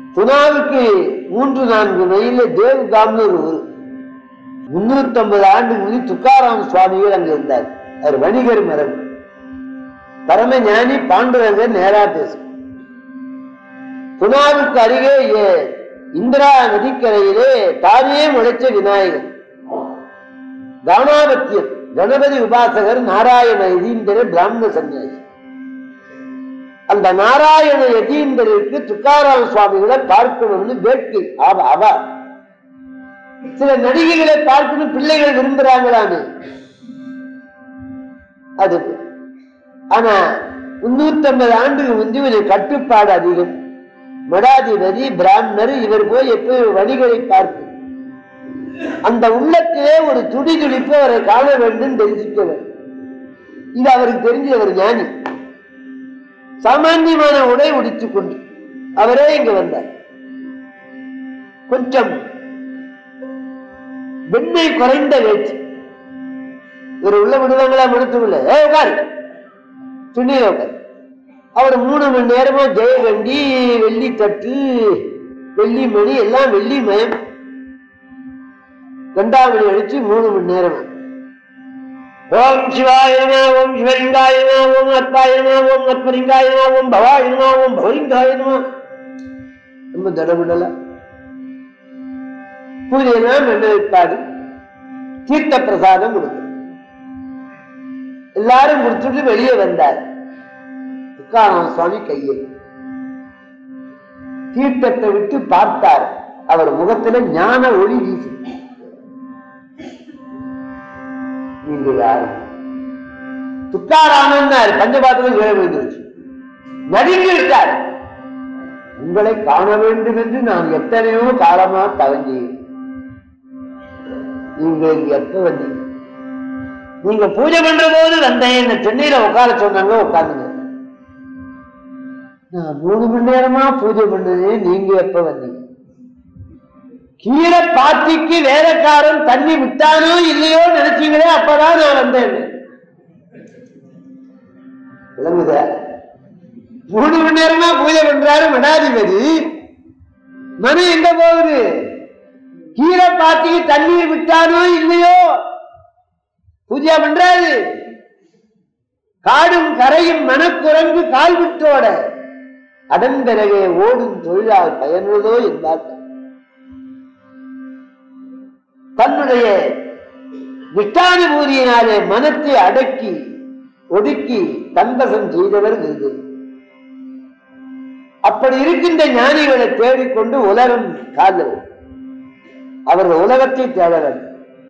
புனாவுக்கு மூன்று நான்கு மைல தேவ்காம்னு ஒரு ஊர் முன்னூத்தி ஐம்பது ஆண்டு முந்தி துக்காராம் சுவாமிகள் அங்க இருந்தார் அவர் வணிகர் மரம் பரம ஞானி பாண்டுரங்கர் நேரா பேசும் புனாவுக்கு அருகே ஏ- இந்திரா நதிக்கரையிலே தானே முளைச்ச விநாயகர் கவனாபத்தியர் கணபதி உபாசகர் நாராயண யதீந்திரர் பிராமண சன்னியாசி அந்த நாராயண யதீந்திரருக்கு துக்காராம சுவாமிகளை பார்க்கணும்னு வேட்கை அவ அவ சில நடிகைகளை பார்க்கணும் பிள்ளைகள் விரும்புறாங்களான்னு அது ஆனா முன்னூத்தி ஐம்பது ஆண்டுக்கு முந்தி ஒரு கட்டுப்பாடு அதிகம் மடாதிபதி பிராமணர் இவர் போய் எப்ப வணிகரை பார்க்கும் அந்த உள்ளத்திலே ஒரு துடி துடிப்பு அவரை காண வேண்டும் தெரிஞ்சுக்க வேண்டும் இது அவருக்கு தெரிஞ்சு அவர் ஞானி சாமான்யமான உடை உடித்துக் கொண்டு அவரே இங்க வந்தார் கொஞ்சம் வெண்ணை குறைந்த வேட்சி இவர் உள்ள விடுவாங்களா மனத்துக்குள்ள ஏ உட்கார் துணியில உட்கார் அவர் மூணு மணி நேரமா ஜெயகண்டி வெள்ளி தட்டு வெள்ளி மணி எல்லாம் வெள்ளி மயம் கண்டாமணி அடிச்சு மூணு மணி நேரமா ஓம் சிவாய நம ஓம் சிவலிங்காய நம ஓம் அத்பாய நம ஓம் அத்மலிங்காய நம ஓம் பவாய நம ஓம் பவலிங்காய நம ரொம்ப தடபுடல பூஜையெல்லாம் என்ன வைப்பாரு தீர்த்த பிரசாதம் கொடுக்கும் எல்லாரும் கொடுத்துட்டு வெளியே வந்தார் துக்காராம சுவாமி கையை தீர்த்தத்தை விட்டு பார்த்தார் அவர் முகத்துல ஞான ஒளி வீசி நீங்க யாரு துக்காராமன் பஞ்சபாத்திரம் கீழே விழுந்துருச்சு நடுங்கி விட்டார் உங்களை காண வேண்டும் என்று நான் எத்தனையோ காலமா தவஞ்சேன் நீங்க இங்க எப்ப வந்தீங்க நீங்க பூஜை பண்ற போது வந்தேன் என்ன சென்னையில உட்கார சொன்னாங்க உட்காந்துங்க நான் மூணு மணி நேரமா பூஜை பண்ணது நீங்க எப்ப வந்தீங்க கீரை பாத்திக்கு வேலைக்காரன் தண்ணி விட்டானோ இல்லையோ நினைச்சீங்களே அப்பதான் நான் வந்தேன் விளங்குதா மூணு மணி நேரமா பூஜை பண்றாரு மடாதிபதி மனு எங்க போகுது கீரை பாத்திக்கு தண்ணீர் விட்டானோ இல்லையோ பூஜை பண்றாரு காடும் கரையும் மனக்குரங்கு கால் விட்டோட அதன் பிறகே ஓடும் தொழிலால் பயனுள்ளதோ என்பார்கள் தன்னுடைய நிஷ்டானுபூதியினாலே மனத்தை அடக்கி ஒடுக்கி தன்பசம் செய்தவர் இது அப்படி இருக்கின்ற ஞானிகளை தேடிக்கொண்டு உலகம் காதல் அவர்கள் உலகத்தை தேட வேண்டும்